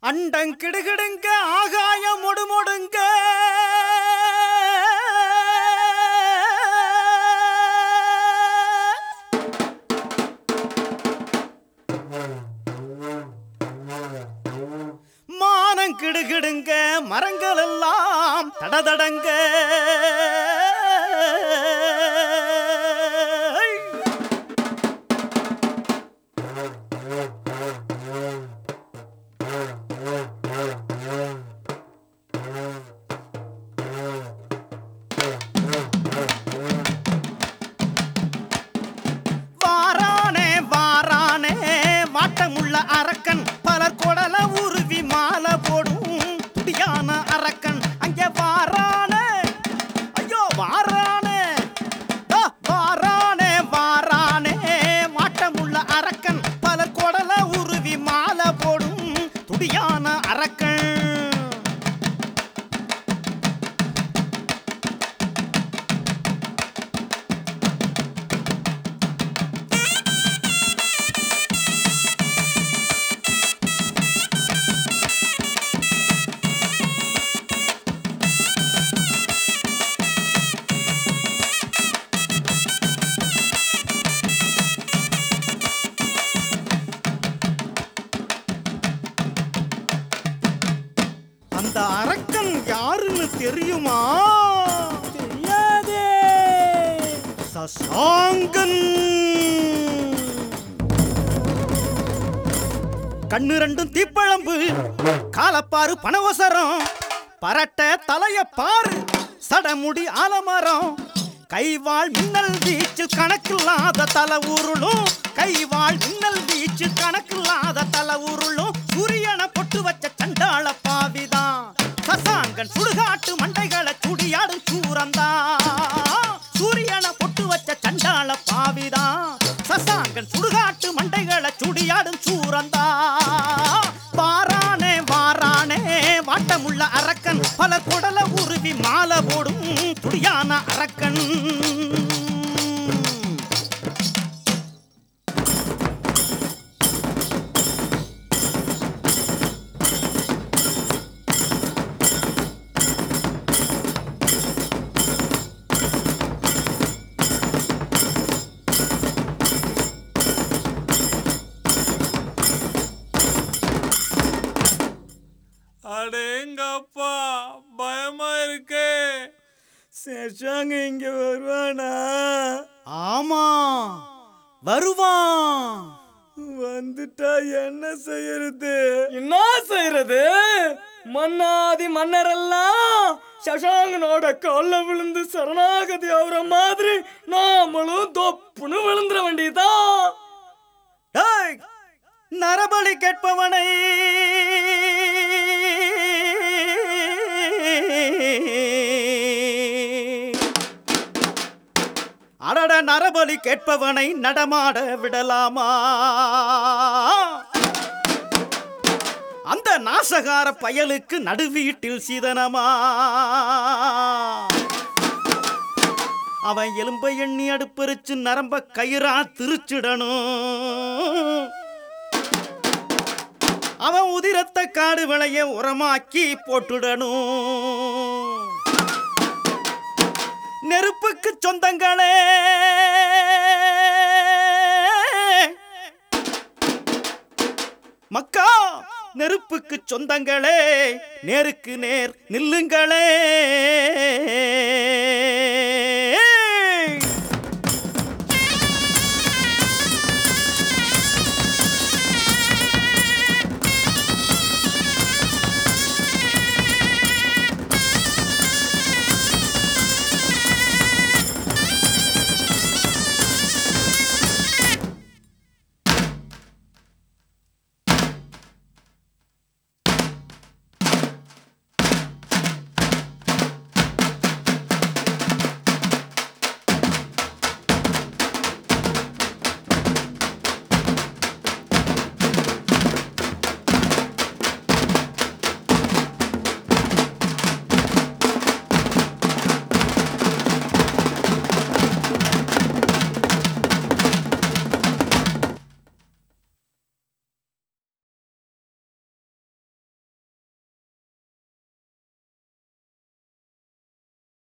அண்டம் கிடுகிடுங்க ஆகாயம் முடுமுடுங்க மானம் கிடுகிடுங்க மரங்கள் எல்லாம் தடதடங்க வாரானே வாரானே வாட்டமுள்ள அரக்கன் பலர் கொடல உருவி மாலை போடும் துடியான அரக்கன் அங்கே வாரானே ஐயோ வாரானே ஆ, வாரானே வாரானே வாட்டமுள்ள அரக்கன் பலர் கொடல உருவி மாலை போடும் துடியான அரக்கன் அந்த அரக்கன் யாருன்னு தெரியுமா தெரியாதே சசாங்கன் கண்ணு ரெண்டும் தீப்பழம்பு காலப்பாரு பனவசரம் பரட்ட தலைய பாரு சடமுடி ஆலமரம் கைவாள் மின்னல் வீச்சில் கணக்கில்லாத தல உருளும் கைவாள் மின்னல் வீச்சில் கணக்கில்லாத தல உருளும் சூரியனை பொட்டு வச்ச சண்டாள பாவிதான் சசாங்கன் சுடுகாட்டு மண்டைகளை சுடியாடும் சூரந்தான் சூரியனை பொட்டு வச்ச சண்டாள பாவிதான் சசாங்கன் சுடுகாட்டு மண்டைகளை சுடியாடும் சூரந்தா வாரானே வாரானே வாட்டமுள்ள அரக்கன் பல குடல உருவி மாலை போடும் துடியான அரக்கன் அடேங்கப்பா பயமா இருக்கே சேஷாங்க இங்க வருவானா ஆமா வருவான் வந்துட்டா என்ன செய்யறது என்ன செய்யறது மன்னாதி மன்னரெல்லாம் சசாங்கனோட கால்ல விழுந்து சரணாகதி ஆகுற மாதிரி நாமளும் தொப்புன்னு விழுந்துட வேண்டியதுதான் டேய், நரபலி கேட்பவனை அடட நரபலி கேட்பவனை நடமாட விடலாமா அந்த நாசகார பயலுக்கு நடுவீட்டில் சீதனமா அவன் எலும்பை எண்ணி அடுப்பெரிச்சு நரம்ப கயிறா திருச்சிடணும் அவன் உதிரத்தை காடு விளைய உரமாக்கி போட்டுடணும் நெருப்புக்கு சொந்தங்களே மக்கா நெருப்புக்கு சொந்தங்களே நேருக்கு நேர் நில்லுங்களே